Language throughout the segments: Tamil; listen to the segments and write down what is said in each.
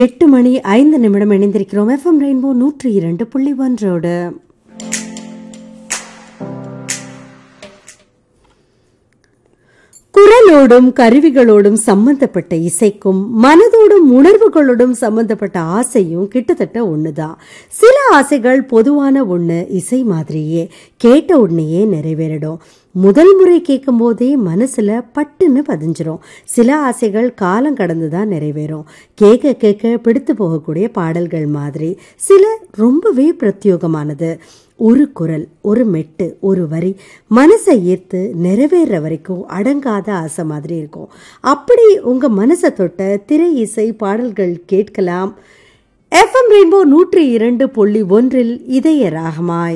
எட்டு மணி ஐந்து நிமிடம் இணைந்திருக்கிறோம் எஃப்எம் ரெயின்போ நூற்றி இரண்டு புள்ளி ஒன்றோடு குரலோடும் கருவிகளோடும் சம்பந்தப்பட்ட இசைக்கும் மனதோடும் உணர்வுகளோடும் சம்பந்தப்பட்ட ஆசையும் கிட்டத்தட்ட ஒண்ணுதான் சில ஆசைகள் பொதுவான ஒண்ணு இசை மாதிரியே கேட்ட உடனேயே நிறைவேறிடும் முதல் முறை கேட்கும் போதே மனசுல பட்டுன்னு பதிஞ்சிரும் சில ஆசைகள் காலம் கடந்து தான் நிறைவேறும் கேட்க கேட்க பிடித்து போகக்கூடிய பாடல்கள் மாதிரி சில ரொம்பவே பிரத்யோகமானது ஒரு குரல் ஒரு மெட்டு ஒரு வரி மனசை ஈர்த்து நிறைவேற வரைக்கும் அடங்காத ஆசை மாதிரி இருக்கும் அப்படி உங்க மனசை தொட்ட திரை இசை பாடல்கள் கேட்கலாம் எஃப்எம் ரெயின்போ நூற்றி இரண்டு புள்ளி ஒன்றில் இதய ராகமாய்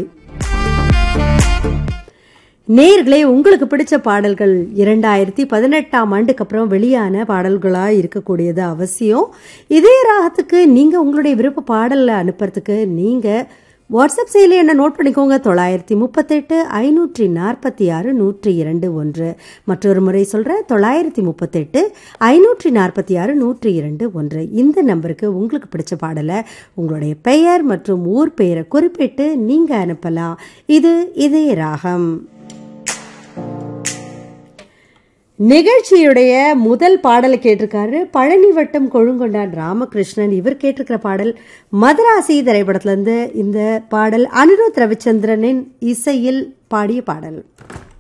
நேர்களே உங்களுக்கு பிடிச்ச பாடல்கள் இரண்டாயிரத்தி பதினெட்டாம் ஆண்டுக்கு அப்புறம் வெளியான பாடல்களா இருக்கக்கூடியது அவசியம் இதே ராகத்துக்கு நீங்க உங்களுடைய விருப்ப பாடல்ல அனுப்புறதுக்கு நீங்க வாட்ஸ்அப் செயலி என்ன நோட் பண்ணிக்கோங்க தொள்ளாயிரத்தி முப்பத்தெட்டு ஐநூற்றி நாற்பத்தி ஆறு நூற்றி இரண்டு ஒன்று மற்றொரு முறை சொல்கிறேன் தொள்ளாயிரத்தி முப்பத்தெட்டு ஐநூற்றி நாற்பத்தி ஆறு நூற்றி இரண்டு ஒன்று இந்த நம்பருக்கு உங்களுக்கு பிடிச்ச பாடலை உங்களுடைய பெயர் மற்றும் ஊர் பெயரை குறிப்பிட்டு நீங்கள் அனுப்பலாம் இது இதய ராகம் நிகழ்ச்சியுடைய முதல் பாடலை கேட்டிருக்காரு பழனி வட்டம் கொழுங்கொண்டான் ராமகிருஷ்ணன் இவர் கேட்டிருக்கிற பாடல் மதராசி திரைப்படத்திலிருந்து இந்த பாடல் அனிருத் ரவிச்சந்திரனின் இசையில் பாடிய பாடல்